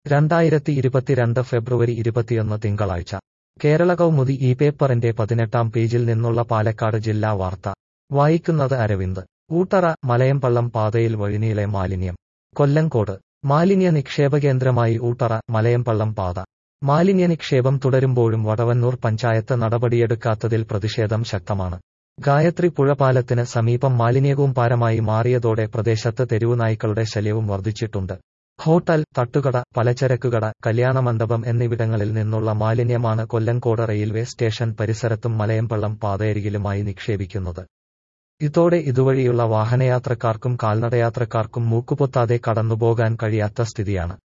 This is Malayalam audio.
രണ്ടായിരത്തി ഇരുപത്തിരണ്ട് ഫെബ്രുവരി ഇരുപത്തിയൊന്ന് തിങ്കളാഴ്ച കേരള കൗമുദി ഈ പേപ്പറിന്റെ പതിനെട്ടാം പേജിൽ നിന്നുള്ള പാലക്കാട് ജില്ലാ വാർത്ത വായിക്കുന്നത് അരവിന്ദ് ഊട്ടറ മലയമ്പള്ളം പാതയിൽ വഴിനീളെ മാലിന്യം കൊല്ലങ്കോട് മാലിന്യ നിക്ഷേപ കേന്ദ്രമായി ഊട്ടറ മലയമ്പള്ളം പാത മാലിന്യ നിക്ഷേപം തുടരുമ്പോഴും വടവന്നൂർ പഞ്ചായത്ത് നടപടിയെടുക്കാത്തതിൽ പ്രതിഷേധം ശക്തമാണ് ഗായത്രി പുഴപാലത്തിന് സമീപം മാലിന്യകൂമ്പാരമായി മാറിയതോടെ പ്രദേശത്ത് തെരുവുനായ്ക്കളുടെ ശല്യവും വർദ്ധിച്ചിട്ടുണ്ട് ഹോട്ടൽ തട്ടുകട പലചരക്കുകട കല്യാണമണ്ഡപം എന്നിവിടങ്ങളിൽ നിന്നുള്ള മാലിന്യമാണ് കൊല്ലങ്കോട് റെയിൽവേ സ്റ്റേഷൻ പരിസരത്തും മലയമ്പള്ളം പാതയരികിലുമായി നിക്ഷേപിക്കുന്നത് ഇതോടെ ഇതുവഴിയുള്ള വാഹനയാത്രക്കാർക്കും കാൽനടയാത്രക്കാർക്കും മൂക്കുപൊത്താതെ കടന്നുപോകാൻ കഴിയാത്ത സ്ഥിതിയാണ്